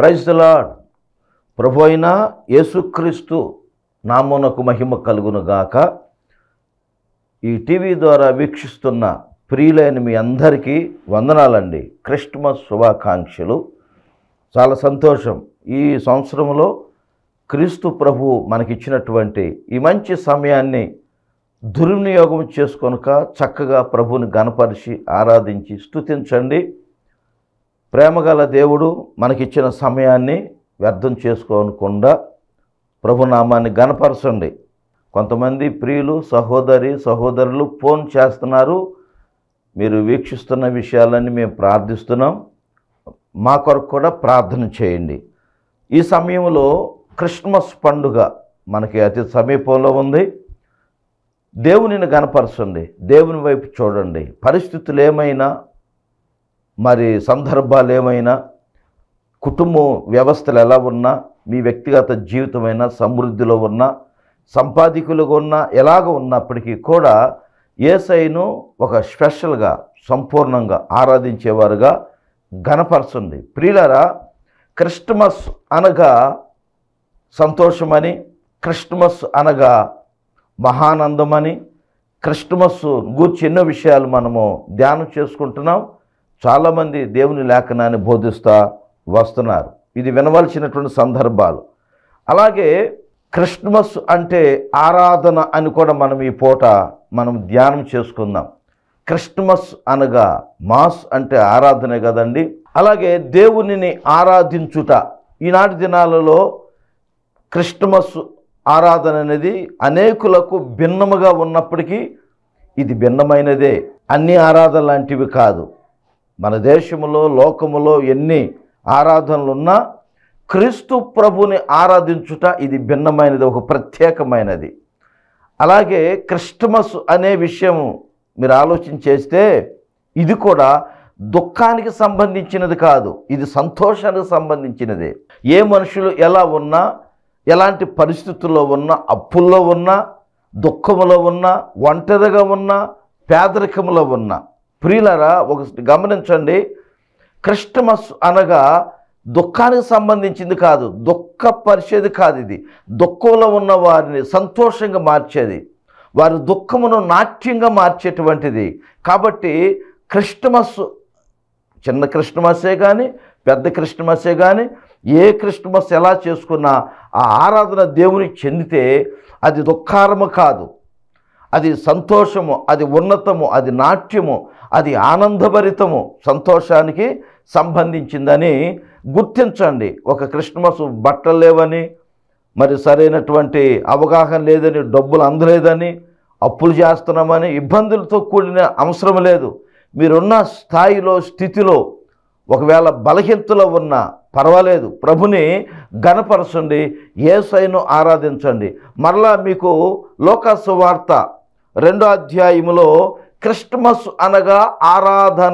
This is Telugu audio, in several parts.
ప్రైజ్ ద లాడ్ ప్రభు అయిన యేసుక్రీస్తు నామునకు మహిమ కలుగును గాక ఈ టీవీ ద్వారా వీక్షిస్తున్న ప్రియులైన మీ అందరికీ వందనాలండి క్రిస్మస్ శుభాకాంక్షలు చాలా సంతోషం ఈ సంవత్సరంలో క్రీస్తు ప్రభు మనకిచ్చినటువంటి ఈ మంచి సమయాన్ని దుర్వినియోగం చేసుకొనక చక్కగా ప్రభుని గనపరిచి ఆరాధించి స్తుతించండి ప్రేమగల దేవుడు మనకిచ్చిన సమయాన్ని వ్యర్థం చేసుకోనకుండా ప్రభునామాన్ని గనపరచండి కొంతమంది ప్రియులు సహోదరి సహోదరులు ఫోన్ చేస్తున్నారు మీరు వీక్షిస్తున్న విషయాలన్నీ మేము ప్రార్థిస్తున్నాం మా కొరకు కూడా ప్రార్థన చేయండి ఈ సమయంలో క్రిస్మస్ పండుగ మనకి అతి సమీపంలో ఉంది దేవునిని గనపరచండి దేవుని వైపు చూడండి పరిస్థితులు ఏమైనా మరి సందర్భాలు ఏమైనా కుటుంబం వ్యవస్థలు ఎలా ఉన్నా మీ వ్యక్తిగత జీవితమైనా సమృద్ధిలో ఉన్నా సంపాదికులుగా ఉన్నా ఎలాగ ఉన్నప్పటికీ కూడా ఏసైను ఒక స్పెషల్గా సంపూర్ణంగా ఆరాధించేవారుగా గనపరచండి ప్రియులరా క్రిస్టమస్ అనగా సంతోషమని క్రిస్టమస్ అనగా మహానందమని క్రిస్టమస్ గూర్చి ఎన్నో విషయాలు మనము ధ్యానం చేసుకుంటున్నాం చాలామంది దేవుని లేఖనాన్ని బోధిస్తూ వస్తున్నారు ఇది వినవలసినటువంటి సందర్భాలు అలాగే క్రిస్మస్ అంటే ఆరాధన అని కూడా మనం ఈ పూట మనం ధ్యానం చేసుకుందాం క్రిస్మస్ అనగా మాస్ అంటే ఆరాధనే కదండి అలాగే దేవునిని ఆరాధించుట ఈనాటి దినాలలో క్రిస్టమస్ ఆరాధన అనేది అనేకులకు భిన్నముగా ఉన్నప్పటికీ ఇది భిన్నమైనదే అన్ని ఆరాధన లాంటివి కాదు మన దేశంలో లోకములో ఎన్ని ఆరాధనలు ఉన్నా క్రీస్తు ప్రభుని ఆరాధించుట ఇది భిన్నమైనది ఒక ప్రత్యేకమైనది అలాగే క్రిస్టమస్ అనే విషయం మీరు ఆలోచన చేస్తే ఇది కూడా దుఃఖానికి సంబంధించినది కాదు ఇది సంతోషానికి సంబంధించినదే ఏ మనుషులు ఎలా ఉన్నా ఎలాంటి పరిస్థితుల్లో ఉన్నా అప్పుల్లో ఉన్నా దుఃఖములో ఉన్నా ఒంటరిగా ఉన్నా పేదరికంలో ఉన్నా ప్రియులరా ఒక గమనించండి క్రిస్టమస్ అనగా దుఃఖానికి సంబంధించింది కాదు దుఃఖపరిచేది కాదు ఇది దుఃఖంలో ఉన్న వారిని సంతోషంగా మార్చేది వారి దుఃఖమును నాట్యంగా మార్చేటువంటిది కాబట్టి క్రిస్టమస్ చిన్న క్రిస్టమస్సే కానీ పెద్ద క్రిస్టమస్సే కానీ ఏ క్రిస్టమస్ ఎలా చేసుకున్నా ఆ ఆరాధన దేవునికి చెందితే అది దుఃఖారము కాదు అది సంతోషము అది ఉన్నతము అది నాట్యము అది ఆనందభరితము సంతోషానికి సంబంధించిందని గుర్తించండి ఒక క్రిస్మస్ బట్టలు లేవని మరి సరైనటువంటి అవగాహన లేదని డబ్బులు అందలేదని అప్పులు చేస్తున్నామని ఇబ్బందులతో కూడిన అవసరం లేదు మీరున్న స్థాయిలో స్థితిలో ఒకవేళ బలహీనతలో ఉన్న పర్వాలేదు ప్రభుని గనపరచండి ఏసైను ఆరాధించండి మరలా మీకు లోకాసు వార్త రెండో అధ్యాయములో క్రిస్టమస్ అనగా ఆరాధన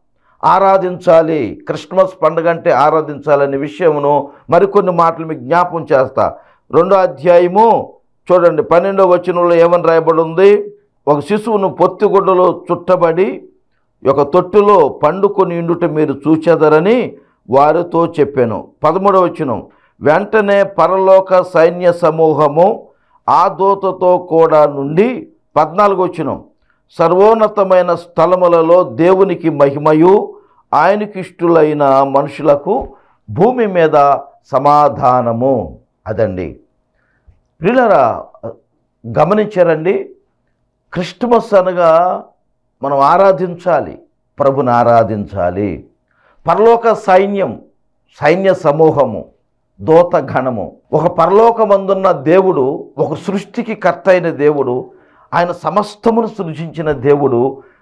ఆరాధించాలి క్రిస్మస్ పండుగ అంటే ఆరాధించాలనే విషయమును మరికొన్ని మాటలు మీకు జ్ఞాపం చేస్తా రెండో అధ్యాయము చూడండి పన్నెండో వచనంలో ఏమని రాయబడి ఉంది ఒక శిశువును పొత్తిగుడ్డలో చుట్టబడి ఒక తొట్టులో పండుకొని ఇండుట మీరు చూచెదరని వారితో చెప్పాను పదమూడవ వచనం వెంటనే పరలోక సైన్య సమూహము ఆ దూతతో కూడా నుండి పద్నాలుగు వచనం సర్వోన్నతమైన స్థలములలో దేవునికి మహిమయు ఆయనకి ఇష్టలైన మనుషులకు భూమి మీద సమాధానము అదండి ప్రియులరా గమనించారండి క్రిస్టమస్ అనగా మనం ఆరాధించాలి ప్రభుని ఆరాధించాలి పరలోక సైన్యం సైన్య సమూహము దూత గణము ఒక పరలోకమందున్న దేవుడు ఒక సృష్టికి కర్త అయిన దేవుడు ఆయన సమస్తమును సృజించిన దేవుడు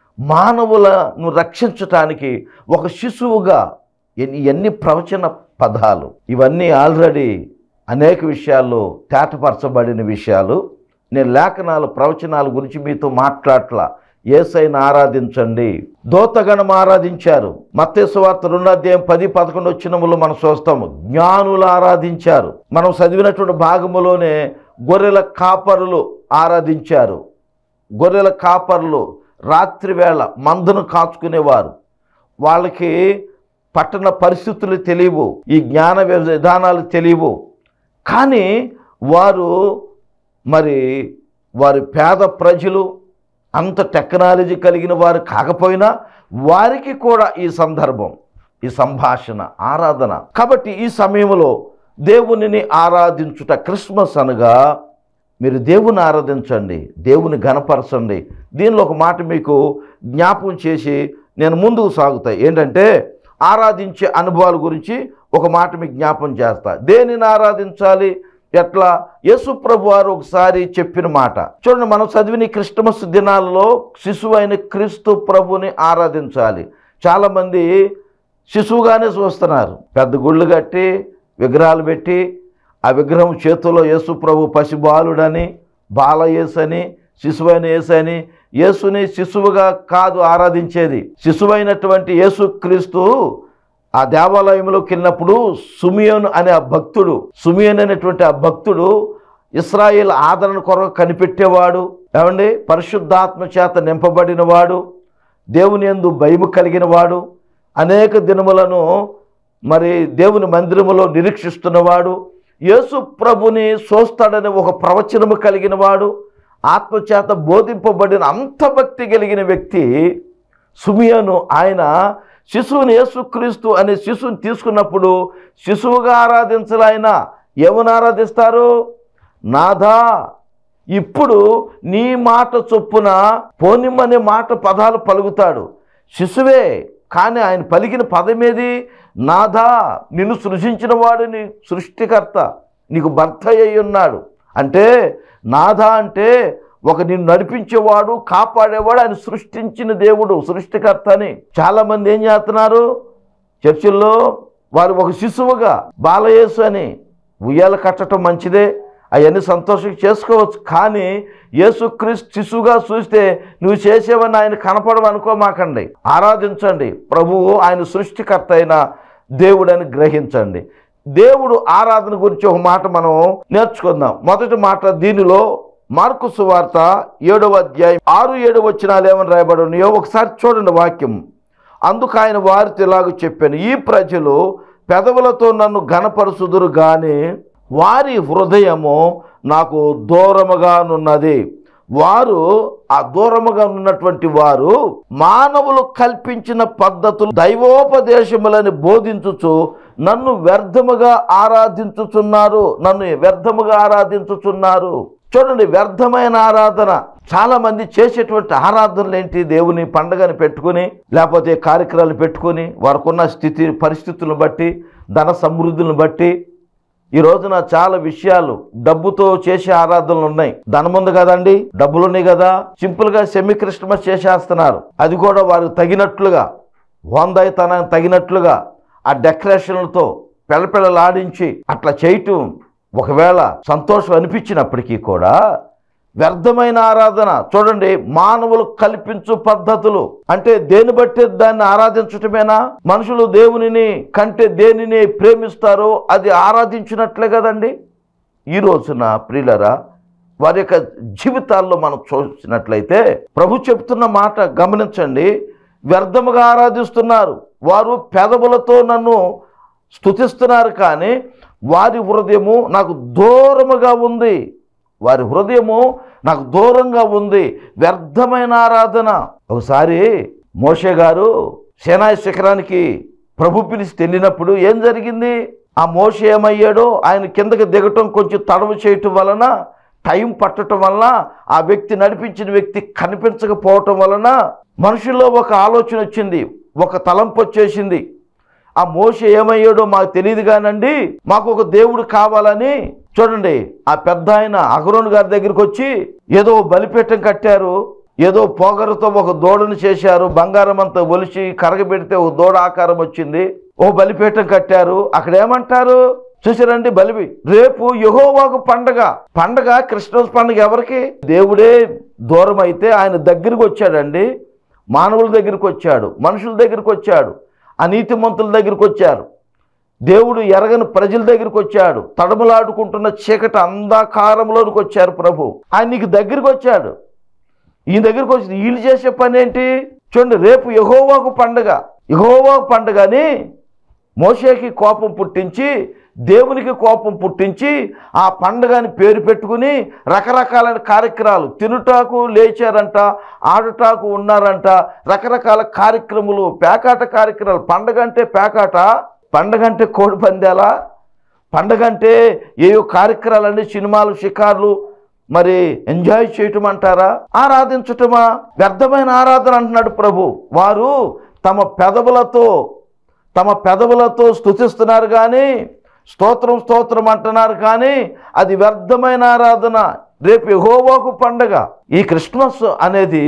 మానవులను రక్షించటానికి ఒక శిశువుగా ఎన్ని ఎన్ని ప్రవచన పదాలు ఇవన్నీ ఆల్రెడీ అనేక విషయాల్లో తేటపరచబడిన విషయాలు నేను లేఖనాలు ప్రవచనాల గురించి మీతో మాట్లాడట్లా ఏసైని ఆరాధించండి దోతగణం ఆరాధించారు మత్తేశ్వార్త రెండో అధ్యాయం పది పదకొండు వచ్చినములు మనం చూస్తాము జ్ఞానులు ఆరాధించారు మనం చదివినటువంటి భాగములోనే గొర్రెల కాపరులు ఆరాధించారు గొర్రెల కాపరులు రాత్రి వేళ మందును కాచుకునేవారు వాళ్ళకి పట్టణ పరిస్థితులు తెలియవు ఈ జ్ఞాన విధానాలు తెలియవు కానీ వారు మరి వారి పేద ప్రజలు అంత టెక్నాలజీ కలిగిన వారు కాకపోయినా వారికి కూడా ఈ సందర్భం ఈ సంభాషణ ఆరాధన కాబట్టి ఈ సమయంలో దేవునిని ఆరాధించుట క్రిస్మస్ అనగా మీరు దేవుని ఆరాధించండి దేవుని గణపరచండి దీనిలో ఒక మాట మీకు జ్ఞాపకం చేసి నేను ముందుకు సాగుతాయి ఏంటంటే ఆరాధించే అనుభవాల గురించి ఒక మాట మీకు జ్ఞాపం చేస్తా దేనిని ఆరాధించాలి ఎట్లా యేసు ప్రభు వారు ఒకసారి చెప్పిన మాట చూడండి మనం చదివిన ఈ క్రిస్టమస్ దినాలలో శిశువు అయిన క్రీస్తు ప్రభుని ఆరాధించాలి చాలామంది శిశువుగానే చూస్తున్నారు పెద్ద గుళ్ళు కట్టి విగ్రహాలు పెట్టి ఆ విగ్రహం చేతుల్లో యేసు ప్రభు పసిబాలుడని బాల యేసని శిశువైన యేసని యేసుని శిశువుగా కాదు ఆరాధించేది శిశువైనటువంటి యేసు క్రీస్తు ఆ దేవాలయంలోకి వెళ్ళినప్పుడు సుమియోన్ అనే ఆ భక్తుడు సుమియోన్ అనేటువంటి ఆ భక్తుడు ఇస్రాయేల్ ఆదరణ కొరకు కనిపెట్టేవాడు ఏమండి పరిశుద్ధాత్మ చేత నింపబడినవాడు దేవుని యందు భయము కలిగిన వాడు అనేక దినములను మరి దేవుని మందిరములో నిరీక్షిస్తున్నవాడు యేసు ప్రభుని చూస్తాడని ఒక ప్రవచనము కలిగిన వాడు ఆత్మచేత బోధింపబడిన అంత భక్తి కలిగిన వ్యక్తి సుమియను ఆయన శిశువుని యేసుక్రీస్తు అనే శిశువుని తీసుకున్నప్పుడు శిశువుగా ఆరాధించాలి ఆయన ఏమని ఆరాధిస్తారు నాథా ఇప్పుడు నీ మాట చొప్పున పోనిమ్మనే మాట పదాలు పలుకుతాడు శిశువే కానీ ఆయన పలికిన పదమేది నాథా నిన్ను సృజించిన వాడు నీ సృష్టికర్త నీకు భర్త అయి ఉన్నాడు అంటే నాథా అంటే ఒక నిన్ను నడిపించేవాడు కాపాడేవాడు ఆయన సృష్టించిన దేవుడు సృష్టికర్త అని చాలామంది ఏం చేస్తున్నారు చర్చిల్లో వారు ఒక శిశువుగా బాలయేసు అని ఉయ్యాల కట్టడం మంచిదే అవన్నీ సంతోషం చేసుకోవచ్చు కానీ యేసుక్రీస్తు శిశువుగా చూస్తే నువ్వు చేసేవని ఆయన కనపడవు అనుకోమాకండి ఆరాధించండి ప్రభువు ఆయన సృష్టికర్త అయిన దేవుడని గ్రహించండి దేవుడు ఆరాధన గురించి ఒక మాట మనం నేర్చుకుందాం మొదటి మాట దీనిలో మార్కు సువార్త ఏడవ అధ్యాయం ఆరు ఏడు వచ్చినాలు ఏమని రాయబడి ఉన్నాయో ఒకసారి చూడండి వాక్యం అందుకు ఆయన వారితో ఇలాగ చెప్పాను ఈ ప్రజలు పెదవులతో నన్ను గనపరుచుదురు గాని వారి హృదయము నాకు దూరముగానున్నది వారు ఆ దూరముగా ఉన్నటువంటి వారు మానవులు కల్పించిన పద్ధతులు దైవోపదేశములని బోధించుచు నన్ను వ్యర్థముగా ఆరాధించుచున్నారు నన్ను వ్యర్థముగా ఆరాధించుచున్నారు చూడండి వ్యర్థమైన ఆరాధన చాలా మంది చేసేటువంటి ఆరాధనలు ఏంటి దేవుని పండగని పెట్టుకుని లేకపోతే కార్యక్రమాలు పెట్టుకుని వారికున్న స్థితి పరిస్థితులను బట్టి ధన సమృద్ధులను బట్టి ఈ రోజున చాలా విషయాలు డబ్బుతో చేసే ఆరాధనలు ఉన్నాయి ధనం ఉంది కదండి డబ్బులు ఉన్నాయి కదా సింపుల్ గా సెమీ క్రిస్టమస్ చేసేస్తున్నారు అది కూడా వారికి తగినట్లుగా హోందాయితనానికి తగినట్లుగా ఆ డెకరేషన్లతో పిల్లపిల్లలాడించి అట్లా చేయటం ఒకవేళ సంతోషం అనిపించినప్పటికీ కూడా వ్యర్థమైన ఆరాధన చూడండి మానవులు కల్పించు పద్ధతులు అంటే దేని బట్టి దాన్ని ఆరాధించటమేనా మనుషులు దేవునిని కంటే దేనిని ప్రేమిస్తారో అది ఆరాధించినట్లే కదండి ఈ రోజున ప్రియులరా వారి యొక్క జీవితాల్లో మనం చూసినట్లయితే ప్రభు చెప్తున్న మాట గమనించండి వ్యర్థముగా ఆరాధిస్తున్నారు వారు పెదవులతో నన్ను స్తుతిస్తున్నారు కానీ వారి హృదయము నాకు దూరముగా ఉంది వారి హృదయము నాకు దూరంగా ఉంది వ్యర్థమైన ఆరాధన ఒకసారి మోషే గారు సేనాయి శిఖరానికి ప్రభు పిలిచి వెళ్ళినప్పుడు ఏం జరిగింది ఆ మోషే ఏమయ్యాడో ఆయన కిందకి దిగటం కొంచెం తడవు చేయటం వలన టైం పట్టడం వలన ఆ వ్యక్తి నడిపించిన వ్యక్తి కనిపించకపోవటం వలన మనుషుల్లో ఒక ఆలోచన వచ్చింది ఒక తలంపు వచ్చేసింది ఆ మోష ఏమయ్యాడో మాకు తెలియదు కానండి మాకు ఒక దేవుడు కావాలని చూడండి ఆ పెద్ద ఆయన అగరోన్ గారి దగ్గరికి వచ్చి ఏదో బలిపీఠం కట్టారు ఏదో పొగరుతో ఒక దూడను చేశారు బంగారం అంతా ఒలిచి కరగబెడితే ఒక దూడ ఆకారం వచ్చింది ఓ బలిపీఠం కట్టారు అక్కడ ఏమంటారు చూసారండి బలివి రేపు యహోవాకు పండగ పండగ క్రిస్మస్ పండగ ఎవరికి దేవుడే దూరం అయితే ఆయన దగ్గరికి వచ్చాడండి మానవుల దగ్గరికి వచ్చాడు మనుషుల దగ్గరికి వచ్చాడు అనీతిమంతుల దగ్గరికి వచ్చారు దేవుడు ఎరగని ప్రజల దగ్గరికి వచ్చాడు తడమలాడుకుంటున్న చీకటి అంధకారంలోనికి వచ్చారు ప్రభు ఆయన నీకు దగ్గరికి వచ్చాడు ఈ దగ్గరికి వచ్చి వీళ్ళు చేసే పని ఏంటి చూడండి రేపు యహోవాకు పండగ యహోవాకు పండగ అని మోషేకి కోపం పుట్టించి దేవునికి కోపం పుట్టించి ఆ పండగని పేరు పెట్టుకుని రకరకాల కార్యక్రమాలు తినుటాకు లేచారంట ఆడుటాకు ఉన్నారంట రకరకాల కార్యక్రమాలు పేకాట కార్యక్రమాలు పండగ అంటే పేకాట పండగ అంటే కోడి పందాలా పండగ అంటే ఏయో కార్యక్రమాలన్నీ సినిమాలు షికార్లు మరి ఎంజాయ్ చేయటం అంటారా ఆరాధించటమా వ్యర్థమైన ఆరాధన అంటున్నాడు ప్రభు వారు తమ పెదవులతో తమ పెదవులతో స్తుతిస్తున్నారు కానీ స్తోత్రం స్తోత్రం అంటున్నారు కానీ అది వ్యర్థమైన ఆరాధన రేపు యెహోవాకు పండగ ఈ క్రిస్మస్ అనేది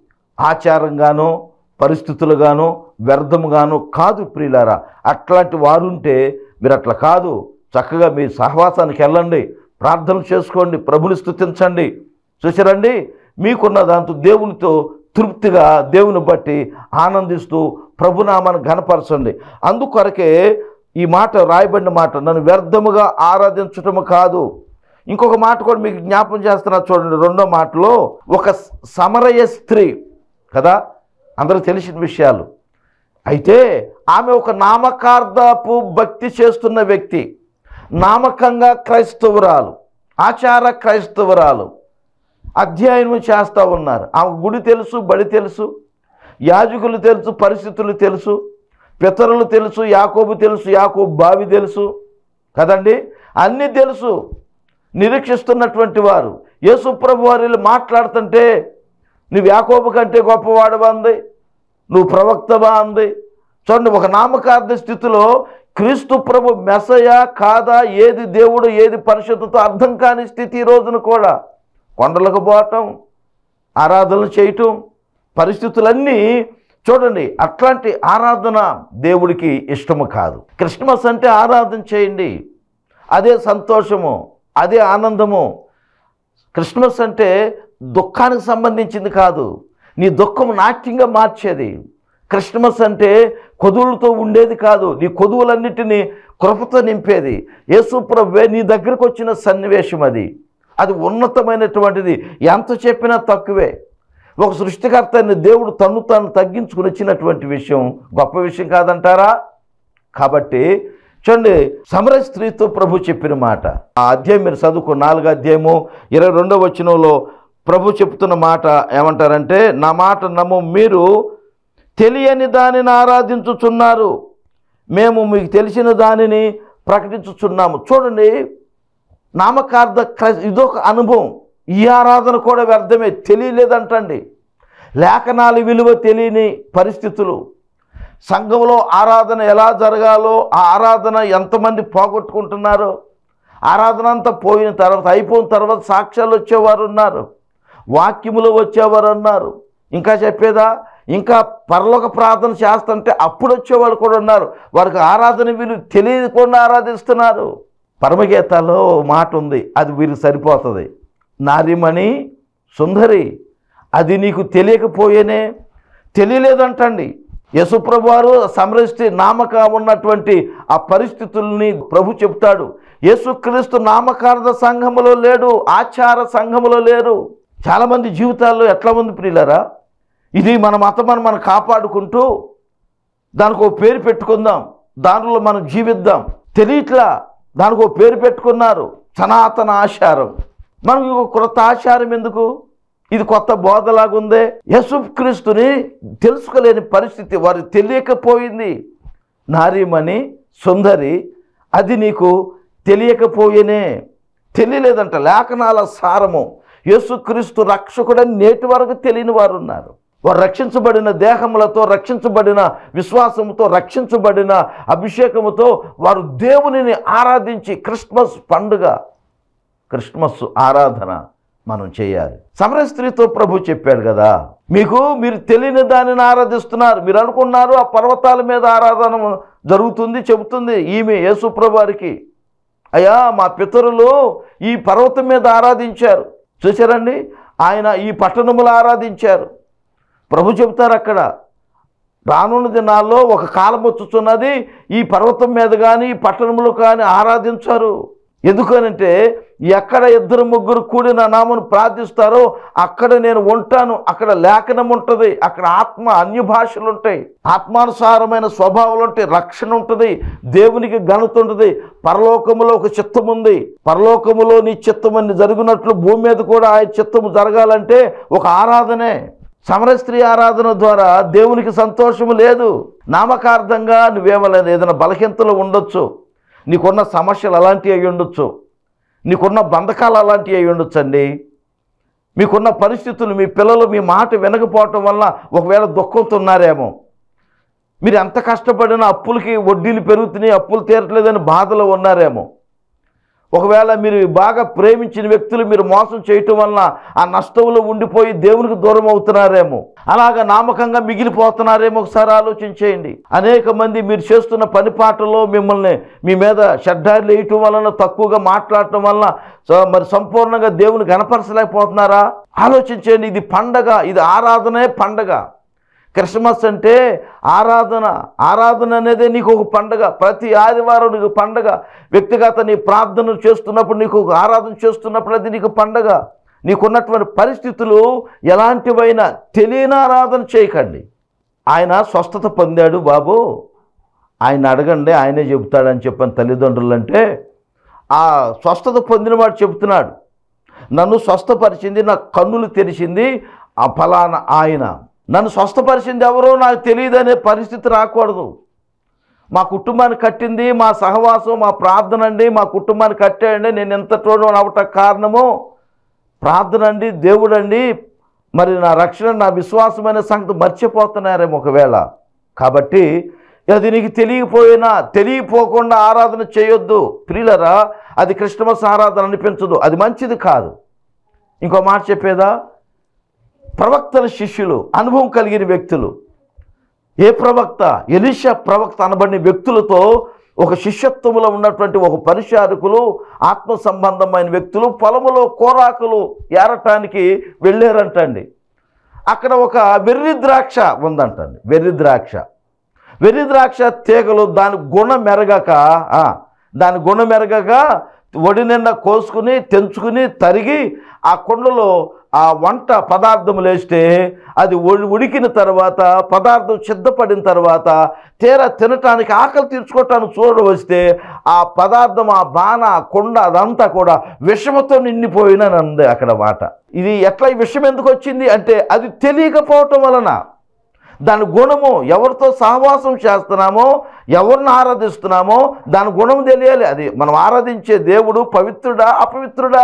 ఆచారంగానో పరిస్థితులుగానో వ్యర్థముగానో కాదు ప్రియులారా అట్లాంటి వారుంటే మీరు అట్లా కాదు చక్కగా మీ సహవాసానికి వెళ్ళండి ప్రార్థన చేసుకోండి ప్రభుని స్తుతించండి చూసారండి మీకున్న దాంతో దేవునితో తృప్తిగా దేవుని బట్టి ఆనందిస్తూ ప్రభునామాన్ని ఘనపరచండి అందుకొరకే ఈ మాట రాయబడిన మాట నన్ను వ్యర్థముగా ఆరాధించటము కాదు ఇంకొక మాట కూడా మీకు జ్ఞాపం చేస్తున్నా చూడండి రెండో మాటలో ఒక సమరయ స్త్రీ కదా అందరూ తెలిసిన విషయాలు అయితే ఆమె ఒక నామకార్థపు భక్తి చేస్తున్న వ్యక్తి నామకంగా క్రైస్తవురాలు ఆచార క్రైస్తవురాలు అధ్యయనం చేస్తూ ఉన్నారు ఆమె గుడి తెలుసు బడి తెలుసు యాజకులు తెలుసు పరిస్థితులు తెలుసు పితరులు తెలుసు యాకోబు తెలుసు యాకోబు బావి తెలుసు కదండి అన్నీ తెలుసు నిరీక్షిస్తున్నటువంటి వారు యేసుప్రభు వారు మాట్లాడుతుంటే నువ్వు యాకోబు కంటే గొప్పవాడువా అంది నువ్వు ప్రవక్తవా అంది చూడండి ఒక నామకార్థ స్థితిలో క్రీస్తు ప్రభు మెసయ కాదా ఏది దేవుడు ఏది పరిశుద్ధతో అర్థం కాని స్థితి ఈ రోజున కూడా కొండలకు పోవటం ఆరాధనలు చేయటం పరిస్థితులన్నీ చూడండి అట్లాంటి ఆరాధన దేవుడికి ఇష్టము కాదు క్రిస్మస్ అంటే ఆరాధన చేయండి అదే సంతోషము అదే ఆనందము క్రిస్మస్ అంటే దుఃఖానికి సంబంధించింది కాదు నీ దుఃఖం నాట్యంగా మార్చేది క్రిస్మస్ అంటే కొదువులతో ఉండేది కాదు నీ కొదువులన్నిటినీ కృపతో నింపేది యేసుప్రభే నీ దగ్గరకు వచ్చిన సన్నివేశం అది అది ఉన్నతమైనటువంటిది ఎంత చెప్పినా తక్కువే ఒక సృష్టికర్త అయిన దేవుడు తను తాను తగ్గించుకుని వచ్చినటువంటి విషయం గొప్ప విషయం కాదంటారా కాబట్టి చూడండి సమర స్త్రీతో ప్రభు చెప్పిన మాట ఆ అధ్యాయం మీరు చదువుకో నాలుగో అధ్యాయము ఇరవై రెండో వచనంలో ప్రభు చెప్తున్న మాట ఏమంటారంటే నా మాట నమ్ము మీరు తెలియని దానిని ఆరాధించుచున్నారు మేము మీకు తెలిసిన దానిని ప్రకటించుచున్నాము చూడండి నామకార్థ క్రై- ఇదొక అనుభవం ఈ ఆరాధన కూడా వ్యర్థమే తెలియలేదంటండి లేఖనాల విలువ తెలియని పరిస్థితులు సంఘంలో ఆరాధన ఎలా జరగాలో ఆ ఆరాధన ఎంతమంది పోగొట్టుకుంటున్నారో ఆరాధన అంతా పోయిన తర్వాత అయిపోయిన తర్వాత సాక్ష్యాలు వచ్చేవారు ఉన్నారు వాక్యములు వచ్చేవారు ఉన్నారు ఇంకా చెప్పేదా ఇంకా పరలోక ప్రార్థన చేస్తుంటే అప్పుడు వచ్చేవాళ్ళు కూడా ఉన్నారు వారికి ఆరాధన విలువ తెలియకుండా ఆరాధిస్తున్నారు పరమగీతాల్లో ఓ మాట ఉంది అది వీరికి సరిపోతుంది నారిమణి సుందరి అది నీకు తెలియకపోయేనే తెలియలేదంటండి యశుప్రభు వారు సమరష్టి నామక ఉన్నటువంటి ఆ పరిస్థితుల్ని ప్రభు చెప్తాడు యేసుక్రీస్తు నామకార్థ సంఘములో లేడు ఆచార సంఘములో లేరు చాలామంది జీవితాల్లో ఎట్లా ఉంది ప్రియులరా ఇది మన మతమని మనం కాపాడుకుంటూ దానికి ఒక పేరు పెట్టుకుందాం దానిలో మనం జీవిద్దాం తెలియట్లా దానికి ఒక పేరు పెట్టుకున్నారు సనాతన ఆచారం మనకు ఒక క్రొత్త ఆచారం ఎందుకు ఇది కొత్త బోధలాగుందే యశుక్రీస్తుని తెలుసుకోలేని పరిస్థితి వారు తెలియకపోయింది నారీమణి సుందరి అది నీకు తెలియకపోయేనే తెలియలేదంట లేఖనాల సారము యేసుక్రీస్తు రక్షకుడని నేటి వరకు తెలియని వారు ఉన్నారు వారు రక్షించబడిన దేహములతో రక్షించబడిన విశ్వాసముతో రక్షించబడిన అభిషేకముతో వారు దేవునిని ఆరాధించి క్రిస్మస్ పండుగ క్రిస్మస్ ఆరాధన మనం చేయాలి సమర స్త్రీతో ప్రభు చెప్పాడు కదా మీకు మీరు తెలియని దానిని ఆరాధిస్తున్నారు మీరు అనుకున్నారు ఆ పర్వతాల మీద ఆరాధన జరుగుతుంది చెబుతుంది ఈమె యేసుప్రభు వారికి అయ్యా మా పితరులు ఈ పర్వతం మీద ఆరాధించారు చూసారండి ఆయన ఈ పట్టణములు ఆరాధించారు ప్రభు చెబుతారు అక్కడ రానున్న దినాల్లో ఒక కాలం వచ్చుచున్నది ఈ పర్వతం మీద కానీ ఈ పట్టణంలో కానీ ఆరాధించారు ఎందుకనంటే ఎక్కడ ఇద్దరు ముగ్గురు కూడి నా నామను ప్రార్థిస్తారో అక్కడ నేను ఉంటాను అక్కడ లేఖనం ఉంటుంది అక్కడ ఆత్మ అన్య భాషలు ఉంటాయి ఆత్మానుసారమైన స్వభావాలు ఉంటాయి రక్షణ ఉంటుంది దేవునికి ఘనత ఉంటుంది పరలోకములో ఒక చిత్తం ఉంది పరలోకములో నీ చిత్తమని జరిగినట్లు భూమి మీద కూడా ఆ చిత్తము జరగాలంటే ఒక ఆరాధనే సమరస్త్రీ ఆరాధన ద్వారా దేవునికి సంతోషము లేదు నామకార్థంగా నువ్వేమైనా ఏదైనా బలహీనతలు ఉండొచ్చు నీకున్న సమస్యలు అలాంటివి అయి ఉండొచ్చు నీకున్న బంధకాలు అలాంటివి అయి ఉండొచ్చండి మీకున్న పరిస్థితులు మీ పిల్లలు మీ మాట వినకపోవటం వల్ల ఒకవేళ దుఃఖంతో ఉన్నారేమో మీరు ఎంత కష్టపడినా అప్పులకి వడ్డీలు పెరుగుతున్నాయి అప్పులు తీరట్లేదని బాధలో ఉన్నారేమో ఒకవేళ మీరు బాగా ప్రేమించిన వ్యక్తులు మీరు మోసం చేయటం వలన ఆ నష్టంలో ఉండిపోయి దేవునికి దూరం అవుతున్నారేమో అలాగ నామకంగా మిగిలిపోతున్నారేమో ఒకసారి ఆలోచించేయండి అనేక మంది మీరు చేస్తున్న పని పాటల్లో మిమ్మల్ని మీ మీద షడ్డార్లు వేయటం వలన తక్కువగా మాట్లాడటం వలన సో మరి సంపూర్ణంగా దేవుని గణపరచలేకపోతున్నారా ఆలోచించేయండి ఇది పండగ ఇది ఆరాధనే పండగ క్రిస్మస్ అంటే ఆరాధన ఆరాధన అనేదే నీకు ఒక పండగ ప్రతి ఆదివారం నీకు పండగ వ్యక్తిగత నీ ప్రార్థన చేస్తున్నప్పుడు నీకు ఒక ఆరాధన చేస్తున్నప్పుడు అది నీకు పండగ నీకున్నటువంటి పరిస్థితులు ఎలాంటివైనా తెలియని ఆరాధన చేయకండి ఆయన స్వస్థత పొందాడు బాబు ఆయన అడగండి ఆయనే చెబుతాడని చెప్పని తల్లిదండ్రులు అంటే ఆ స్వస్థత పొందినవాడు చెబుతున్నాడు నన్ను స్వస్థపరిచింది నా కన్నులు తెరిచింది ఆ ఫలానా ఆయన నన్ను స్వస్థపరిచింది ఎవరో నాకు తెలియదనే పరిస్థితి రాకూడదు మా కుటుంబాన్ని కట్టింది మా సహవాసం మా ప్రార్థన అండి మా కుటుంబాన్ని కట్టాడండి నేను ఎంత తోడు అవట కారణము ప్రార్థన అండి దేవుడండి మరి నా రక్షణ నా విశ్వాసమైన సంగతి మర్చిపోతున్నారేమో ఒకవేళ కాబట్టి అది నీకు తెలియకపోయినా తెలియపోకుండా ఆరాధన చేయొద్దు ప్రియులరా అది క్రిస్టమస్ ఆరాధన అనిపించదు అది మంచిది కాదు ఇంకో మాట చెప్పేదా ప్రవక్తల శిష్యులు అనుభవం కలిగిన వ్యక్తులు ఏ ప్రవక్త ఎలిషా ప్రవక్త అనబడిన వ్యక్తులతో ఒక శిష్యత్వములో ఉన్నటువంటి ఒక పరిచారకులు ఆత్మ సంబంధమైన వ్యక్తులు పొలములో కోరాకులు ఏరటానికి వెళ్ళారంటండి అక్కడ ఒక వెర్రి ద్రాక్ష ఉందంటండి వెర్రి ద్రాక్ష వెర్రి ద్రాక్ష తీగలు దాని గుణ మెరగక ఆ, దాని గుణ మెరగక ఒడి నిండా కోసుకుని తెంచుకుని తరిగి ఆ కుండలో ఆ వంట పదార్థములు వేస్తే అది ఉడి- ఉడికిన తర్వాత పదార్థం సిద్ధపడిన తర్వాత తీరా తినటానికి ఆకలి తీర్చుకోవటానికి చూడ వస్తే ఆ పదార్థం ఆ బాణ ఆ కుండ అదంతా కూడా విషముతో నిండిపోయినని అక్కడ మాట ఇది ఎట్లా ఈ విషం ఎందుకు వచ్చింది అంటే అది తెలియకపోవటం వలన దాని గుణము ఎవరితో సహవాసం చేస్తున్నామో ఎవరిని ఆరాధిస్తున్నామో దాని గుణం తెలియాలి అది మనం ఆరాధించే దేవుడు పవిత్రుడా అపవిత్రుడా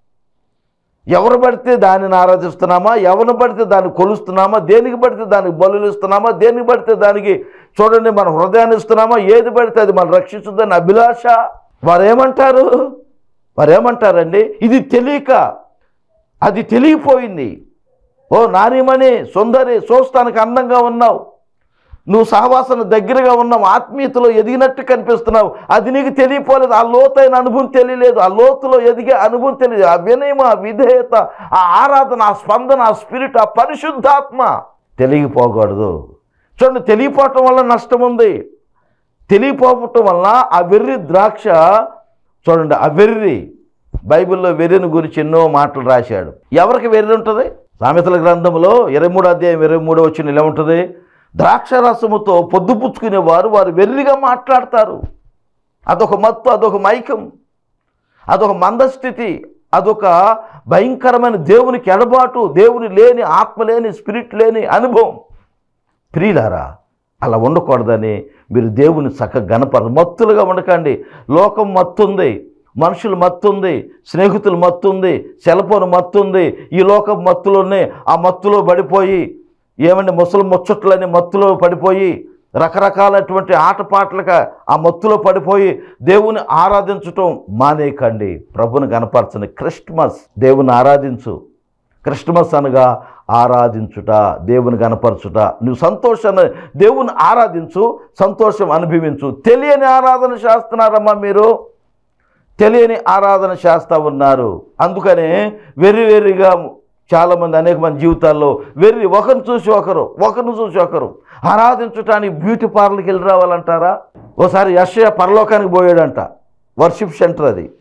ఎవరు పడితే దానిని ఆరాధిస్తున్నామా ఎవరిని పడితే దాన్ని కొలుస్తున్నామా దేనికి పడితే దానికి బలులు ఇస్తున్నామా దేనికి పడితే దానికి చూడండి మన హృదయాన్ని ఇస్తున్నామా ఏది పడితే అది మనం రక్షిస్తుందని అభిలాష వారు ఏమంటారు వారు ఏమంటారండి ఇది తెలియక అది తెలియపోయింది ఓ నారీమణి సుందరి చూస్తానికి అందంగా ఉన్నావు నువ్వు సహవాసన దగ్గరగా ఉన్నావు ఆత్మీయతలో ఎదిగినట్టు కనిపిస్తున్నావు అది నీకు తెలియపోలేదు ఆ లోతైన అనుభవం తెలియలేదు ఆ లోతులో ఎదిగే అనుభవం తెలియదు ఆ వినయం ఆ విధేయత ఆ ఆరాధన ఆ స్పందన ఆ స్పిరిట్ ఆ పరిశుద్ధాత్మ తెలియపోకూడదు చూడండి తెలియపోవటం వల్ల నష్టం ఉంది తెలియపోవటం వల్ల ఆ వెర్రి ద్రాక్ష చూడండి ఆ వెర్రి బైబిల్లో వెర్రిని గురించి ఎన్నో మాటలు రాశాడు ఎవరికి వెర్రి ఉంటుంది సామెతల గ్రంథంలో ఇరవై మూడు అధ్యాయం ఇరవై మూడు వచ్చిన ఇలా ఉంటుంది ద్రాక్షరసముతో పొద్దుపుచ్చుకునేవారు వారు వెర్రిగా మాట్లాడతారు అదొక మత్తు అదొక మైకం అదొక మందస్థితి అదొక భయంకరమైన దేవునికి ఎడబాటు దేవుని లేని ఆత్మ లేని స్పిరిట్ లేని అనుభవం ప్రియులారా అలా ఉండకూడదని మీరు దేవుని చక్కగా గణపర మత్తులుగా ఉండకండి లోకం మత్తుంది మనుషులు మత్తుంది స్నేహితులు మత్తుంది సెలపోను మత్తుంది ఈ లోకం మత్తులోనే ఆ మత్తులో పడిపోయి ఏమండి ముసలి ముచ్చట్లని మత్తులో పడిపోయి రకరకాలైనటువంటి ఆటపాటలుగా ఆ మత్తులో పడిపోయి దేవుని ఆరాధించటం మానేయకండి ప్రభుని గనపరచని క్రిస్మస్ దేవుని ఆరాధించు క్రిస్మస్ అనగా ఆరాధించుట దేవుని గనపరచుట నువ్వు సంతోషాన్ని దేవుని ఆరాధించు సంతోషం అనుభవించు తెలియని ఆరాధన చేస్తున్నారమ్మా మీరు తెలియని ఆరాధన చేస్తూ ఉన్నారు అందుకనే వెర్రి వెర్రిగా చాలామంది అనేక మంది జీవితాల్లో వెర్రి ఒకరిని చూసి ఒకరు ఒకరిని చూసి ఒకరు ఆరాధించడానికి బ్యూటీ పార్లర్కి వెళ్ళి రావాలంటారా ఓసారి యశయ పరలోకానికి పోయాడంట వర్షిప్ సెంటర్ అది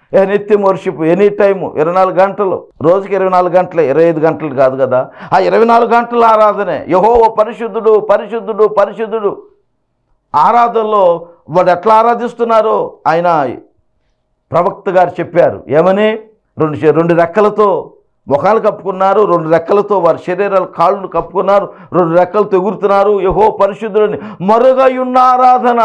నిత్యం వర్షిప్ ఎనీ టైము ఇరవై నాలుగు గంటలు రోజుకి ఇరవై నాలుగు గంటలే ఇరవై ఐదు గంటలు కాదు కదా ఆ ఇరవై నాలుగు గంటల ఆరాధనే యహో పరిశుద్ధుడు పరిశుద్ధుడు పరిశుద్ధుడు ఆరాధనలో వాడు ఎట్లా ఆరాధిస్తున్నారో ఆయన ప్రవక్త గారు చెప్పారు ఏమని రెండు చే- రెండు రెక్కలతో ముఖాలు కప్పుకున్నారు రెండు రెక్కలతో వారి శరీరాలు కాళ్ళు కప్పుకున్నారు రెండు రెక్కలతో ఎగురుతున్నారు యహో పరిశుద్ధులని మరుగయున్న ఆరాధన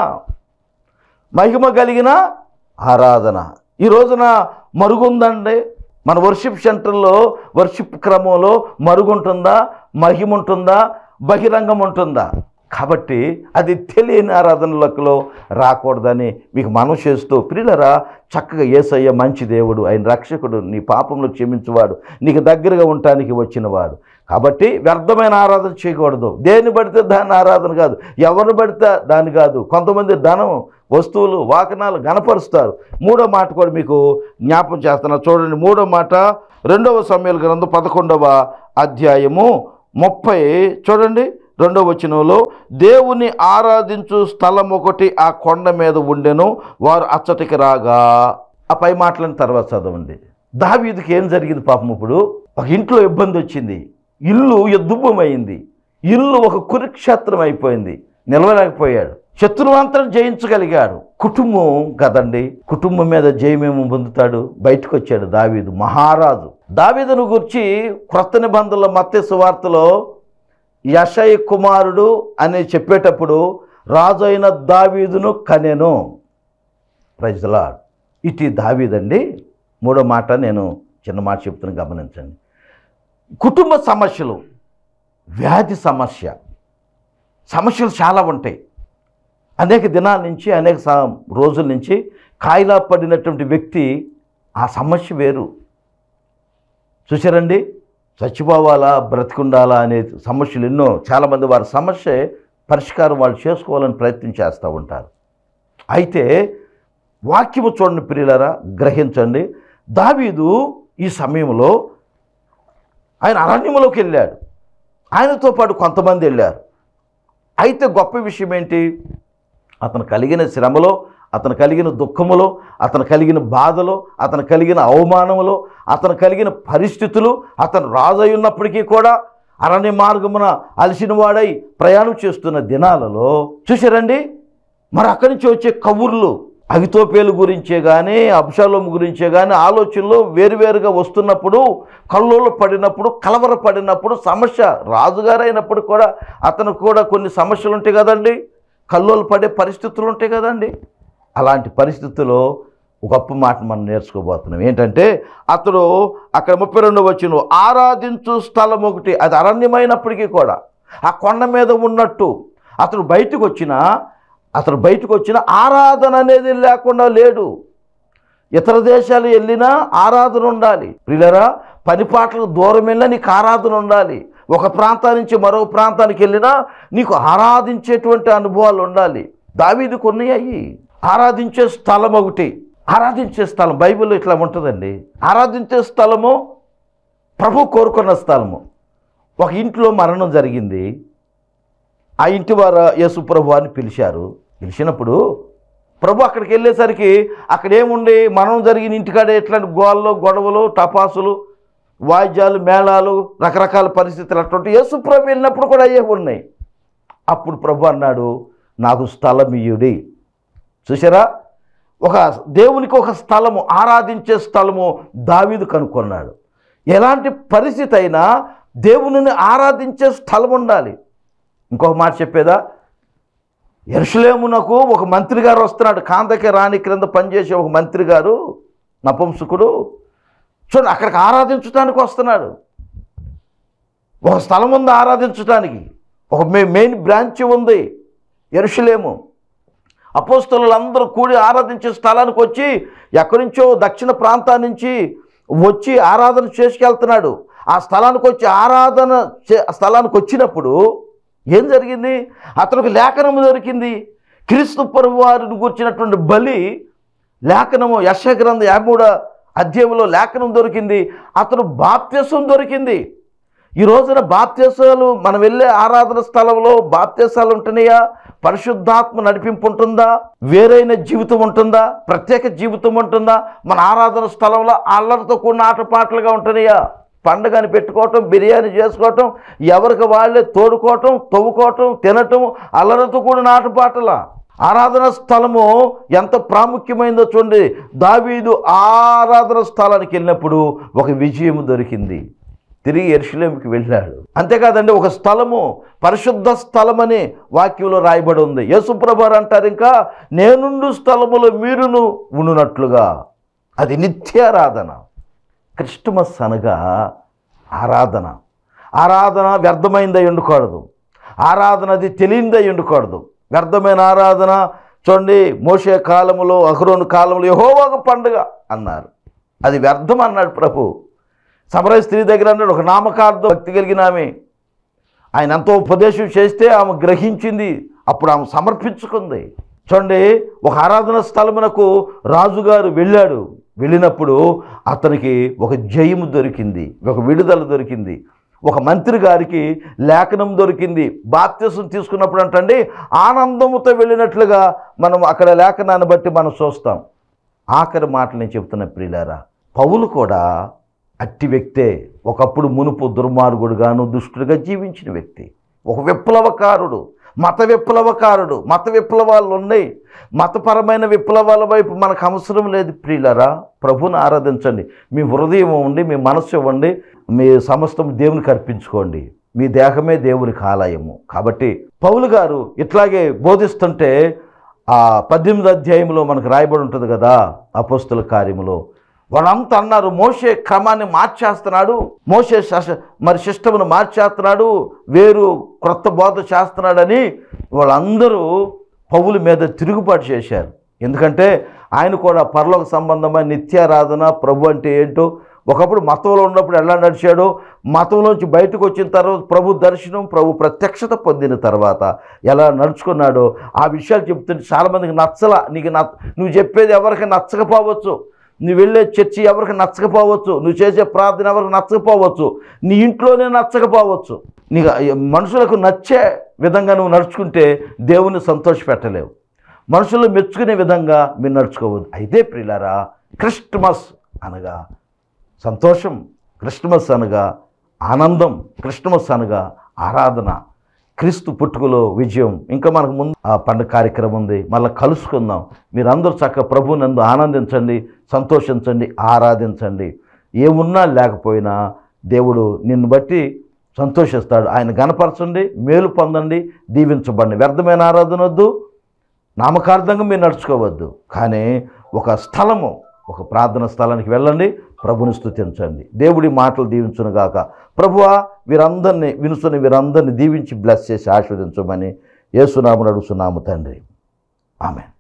మహిమ కలిగిన ఆరాధన ఈ రోజున మరుగుందండి మన వర్షిప్ సెంటర్లో వర్షిప్ క్రమంలో మరుగుంటుందా మహిమ ఉంటుందా బహిరంగం ఉంటుందా కాబట్టి అది తెలియని ఆరాధనలలో రాకూడదని మీకు మనం చేస్తూ ప్రియులరా చక్కగా ఏసయ్య మంచి దేవుడు ఆయన రక్షకుడు నీ పాపంలో క్షమించువాడు నీకు దగ్గరగా ఉండటానికి వచ్చినవాడు కాబట్టి వ్యర్థమైన ఆరాధన చేయకూడదు దేన్ని పడితే దాన్ని ఆరాధన కాదు ఎవరిని పడితే దాన్ని కాదు కొంతమంది ధనం వస్తువులు వాకనాలు గనపరుస్తారు మూడో మాట కూడా మీకు జ్ఞాపం చేస్తున్నా చూడండి మూడో మాట రెండవ సమయాల గ్రంథం పదకొండవ అధ్యాయము ముప్పై చూడండి రెండవ వచనంలో దేవుని ఆరాధించు స్థలం ఒకటి ఆ కొండ మీద ఉండెను వారు అచ్చటికి రాగా ఆ పై మాటలని తర్వాత చదవండి దావీదుకి ఏం జరిగింది పాపం ఇప్పుడు ఒక ఇంట్లో ఇబ్బంది వచ్చింది ఇల్లు యుద్ధభూమైంది ఇల్లు ఒక కురుక్షేత్రం అయిపోయింది నిలవలేకపోయాడు శత్రువంతరం జయించగలిగాడు కుటుంబం కదండి కుటుంబం మీద జయమేమో పొందుతాడు బయటకు వచ్చాడు దావీదు మహారాజు దావీదును గురించి క్రొత్త నిబంధనల మత్స్య సువార్తలో యశయ్ కుమారుడు అని చెప్పేటప్పుడు రాజు అయిన దావీదును కనెను ప్రజలా ఇటు దావీదండి మూడో మాట నేను చిన్న మాట చెప్తున్నా గమనించండి కుటుంబ సమస్యలు వ్యాధి సమస్య సమస్యలు చాలా ఉంటాయి అనేక దినాల నుంచి అనేక స- రోజుల నుంచి కాయిలా పడినటువంటి వ్యక్తి ఆ సమస్య వేరు చూసారండి చచ్చిపోవాలా బ్రతికుండాలా అనే సమస్యలు ఎన్నో చాలామంది వారి సమస్య పరిష్కారం వాళ్ళు చేసుకోవాలని ప్రయత్నం చేస్తూ ఉంటారు అయితే వాక్యము చూడండి ప్రియులరా గ్రహించండి దావీదు ఈ సమయంలో ఆయన అరణ్యములోకి వెళ్ళాడు ఆయనతో పాటు కొంతమంది వెళ్ళారు అయితే గొప్ప విషయం ఏంటి అతను కలిగిన శ్రమలో అతను కలిగిన దుఃఖములో అతను కలిగిన బాధలో అతను కలిగిన అవమానములో అతను కలిగిన పరిస్థితులు అతను రాజు అయి ఉన్నప్పటికీ కూడా అరణ్య మార్గమున అలసిన వాడై ప్రయాణం చేస్తున్న దినాలలో చూసారండి మరి అక్కడి నుంచి వచ్చే కబుర్లు అగితోపేలు గురించే కానీ అబ్షాలోం గురించే కానీ ఆలోచనలు వేరువేరుగా వస్తున్నప్పుడు కల్లోలు పడినప్పుడు కలవర పడినప్పుడు సమస్య రాజుగారు అయినప్పుడు కూడా అతను కూడా కొన్ని సమస్యలు ఉంటాయి కదండి కల్లోలు పడే పరిస్థితులు ఉంటాయి కదండి అలాంటి పరిస్థితుల్లో ఒక గొప్ప మాట మనం నేర్చుకోబోతున్నాం ఏంటంటే అతడు అక్కడ ముప్పై రెండు వచ్చిన ఆరాధించు స్థలం ఒకటి అది అరణ్యమైనప్పటికీ కూడా ఆ కొండ మీద ఉన్నట్టు అతడు బయటకు వచ్చిన అతడు బయటకు వచ్చిన ఆరాధన అనేది లేకుండా లేడు ఇతర దేశాలు వెళ్ళినా ఆరాధన ఉండాలి ప్రియులరా పని పాటలకు దూరం వెళ్ళినా నీకు ఆరాధన ఉండాలి ఒక ప్రాంతం నుంచి మరో ప్రాంతానికి వెళ్ళినా నీకు ఆరాధించేటువంటి అనుభవాలు ఉండాలి దావీదుకు ఉన్నాయి ఆరాధించే స్థలం ఒకటి ఆరాధించే స్థలం బైబిల్లో ఇట్లా ఉంటుందండి ఆరాధించే స్థలము ప్రభు కోరుకున్న స్థలము ఒక ఇంట్లో మరణం జరిగింది ఆ ఇంటి వారు యేసు ప్రభు అని పిలిచారు పిలిచినప్పుడు ప్రభు అక్కడికి వెళ్ళేసరికి అక్కడ ఏముండి మరణం జరిగిన ఇంటికాడ ఎట్లాంటి గోళ్ళు గొడవలు టపాసులు వాయిద్యాలు మేళాలు రకరకాల పరిస్థితులు అటువంటి యేసు ప్రభు వెళ్ళినప్పుడు కూడా అయ్యే ఉన్నాయి అప్పుడు ప్రభు అన్నాడు నాకు స్థలం ఇయ్యుడి చూసారా ఒక దేవునికి ఒక స్థలము ఆరాధించే స్థలము దావీదు కనుక్కున్నాడు ఎలాంటి పరిస్థితి అయినా దేవునిని ఆరాధించే స్థలం ఉండాలి ఇంకొక మాట చెప్పేదా ఎరుసలేమునకు ఒక మంత్రి గారు వస్తున్నాడు కాంతకి రాణి క్రింద పనిచేసే ఒక మంత్రి గారు నపుంసకుడు చూడండి అక్కడికి ఆరాధించడానికి వస్తున్నాడు ఒక స్థలం ఉంది ఆరాధించడానికి ఒక మే మెయిన్ బ్రాంచ్ ఉంది ఎరుసలేము అపోస్తలందరూ కూడి ఆరాధించే స్థలానికి వచ్చి ఎక్కడి నుంచో దక్షిణ ప్రాంతం నుంచి వచ్చి ఆరాధన చేసుకెళ్తున్నాడు ఆ స్థలానికి వచ్చి ఆరాధన చే- స్థలానికి వచ్చినప్పుడు ఏం జరిగింది అతనికి లేఖనం దొరికింది క్రీస్తు ప్రభు వారిని కూర్చున్నటువంటి బలి లేఖనము యశగ్రంథ యాభై మూడో అధ్యాయంలో లేఖనం దొరికింది అతను బాప్త్యసం దొరికింది ఈ రోజున బాప్తీసాలు మనం వెళ్ళే ఆరాధన స్థలంలో బాప్తీసాలు ఉంటున్నాయా పరిశుద్ధాత్మ నడిపింపు ఉంటుందా వేరైన జీవితం ఉంటుందా ప్రత్యేక జీవితం ఉంటుందా మన ఆరాధన స్థలంలో అల్లరితో కూడిన ఆటపాటలుగా ఉంటున్నాయా పండుగని పెట్టుకోవటం బిర్యానీ చేసుకోవటం ఎవరికి వాళ్ళే తోడుకోవటం తవ్వుకోవటం తినటం అల్లరితో కూడిన ఆటపాటల ఆరాధన స్థలము ఎంత ప్రాముఖ్యమైందో చూడండి దావీదు ఆరాధన స్థలానికి వెళ్ళినప్పుడు ఒక విజయం దొరికింది తిరిగి ఎరుషులేంకి వెళ్ళాడు అంతేకాదండి ఒక స్థలము పరిశుద్ధ స్థలమని వాక్యంలో రాయబడి ఉంది యేసుప్రభారు అంటారు ఇంకా నేనుండు స్థలములో మీరును ఉండునట్లుగా అది నిత్యారాధన క్రిస్టమస్ అనగా ఆరాధన ఆరాధన వ్యర్థమైందై ఉండకూడదు ఆరాధన అది తెలియందై ఉండకూడదు వ్యర్థమైన ఆరాధన చూడండి మోసే కాలములో అహరోను కాలంలో యెహోవాకు పండుగ అన్నారు అది వ్యర్థం అన్నాడు ప్రభు సమరయ స్త్రీ దగ్గర అన్నాడు ఒక నామకార్థం భక్తి కలిగిన ఆమె ఆయన ఎంతో ఉపదేశం చేస్తే ఆమె గ్రహించింది అప్పుడు ఆమె సమర్పించుకుంది చూడండి ఒక ఆరాధన స్థలమునకు రాజుగారు వెళ్ళాడు వెళ్ళినప్పుడు అతనికి ఒక జయము దొరికింది ఒక విడుదల దొరికింది ఒక మంత్రి గారికి లేఖనం దొరికింది బాప్త్యసం తీసుకున్నప్పుడు అంటండి ఆనందముతో వెళ్ళినట్లుగా మనం అక్కడ లేఖనాన్ని బట్టి మనం చూస్తాం ఆఖరి మాటలు నేను చెప్తున్న ప్రియులారా పౌలు కూడా అట్టి వ్యక్తే ఒకప్పుడు మునుపు దుర్మార్గుడుగాను దుష్టుడిగా జీవించిన వ్యక్తి ఒక విప్లవకారుడు మత విప్లవకారుడు మత విప్లవాలు ఉన్నాయి మతపరమైన విప్లవాల వైపు మనకు అవసరం లేదు ప్రియులరా ప్రభుని ఆరాధించండి మీ హృదయం ఇవ్వండి మీ మనస్సు ఇవ్వండి మీ సమస్తం దేవునికి అర్పించుకోండి మీ దేహమే దేవునికి ఆలయము కాబట్టి పౌలు గారు ఇట్లాగే బోధిస్తుంటే ఆ పద్దెనిమిది అధ్యాయంలో మనకు రాయబడి ఉంటుంది కదా అపోస్తుల కార్యములో వాళ్ళంతా అన్నారు మోసే క్రమాన్ని మార్చేస్తున్నాడు మోసే శశ- మరి సిస్టమ్ను మార్చేస్తున్నాడు వేరు క్రొత్త బోధ చేస్తున్నాడని వాళ్ళందరూ పౌల మీద తిరుగుబాటు చేశారు ఎందుకంటే ఆయన కూడా పరలోక సంబంధమైన నిత్యారాధన ప్రభు అంటే ఏంటో ఒకప్పుడు మతంలో ఉన్నప్పుడు ఎలా నడిచాడో మతంలోంచి బయటకు వచ్చిన తర్వాత ప్రభు దర్శనం ప్రభు ప్రత్యక్షత పొందిన తర్వాత ఎలా నడుచుకున్నాడో ఆ విషయాలు చెప్తుంటే చాలామందికి నచ్చల నీకు నచ్చ నువ్వు చెప్పేది ఎవరికి నచ్చకపోవచ్చు నువ్వు వెళ్ళే చర్చి ఎవరికి నచ్చకపోవచ్చు నువ్వు చేసే ప్రార్థన ఎవరికి నచ్చకపోవచ్చు నీ ఇంట్లోనే నచ్చకపోవచ్చు నీకు మనుషులకు నచ్చే విధంగా నువ్వు నడుచుకుంటే దేవుని సంతోషపెట్టలేవు మనుషులు మెచ్చుకునే విధంగా మీరు నడుచుకోవద్దు అయితే ప్రియులారా క్రిస్టమస్ అనగా సంతోషం క్రిస్టమస్ అనగా ఆనందం క్రిస్టమస్ అనగా ఆరాధన క్రీస్తు పుట్టుకలో విజయం ఇంకా మనకు ముందు ఆ పండుగ కార్యక్రమం ఉంది మళ్ళీ కలుసుకుందాం మీరందరూ చక్కగా ప్రభు నందు ఆనందించండి సంతోషించండి ఆరాధించండి ఏమున్నా లేకపోయినా దేవుడు నిన్ను బట్టి సంతోషిస్తాడు ఆయన గనపరచండి మేలు పొందండి దీవించబండి వ్యర్థమైన ఆరాధన వద్దు నామకార్థంగా మీరు నడుచుకోవద్దు కానీ ఒక స్థలము ఒక ప్రార్థన స్థలానికి వెళ్ళండి ప్రభుని స్తుతించండి దేవుడి మాటలు దీవించునుగాక ప్రభువా వీరందరినీ వినుసుని వీరందరినీ దీవించి బ్లెస్ చేసి ఆస్వాదించమని యేసునామను అడుగుతున్నాము తండ్రి ఆమె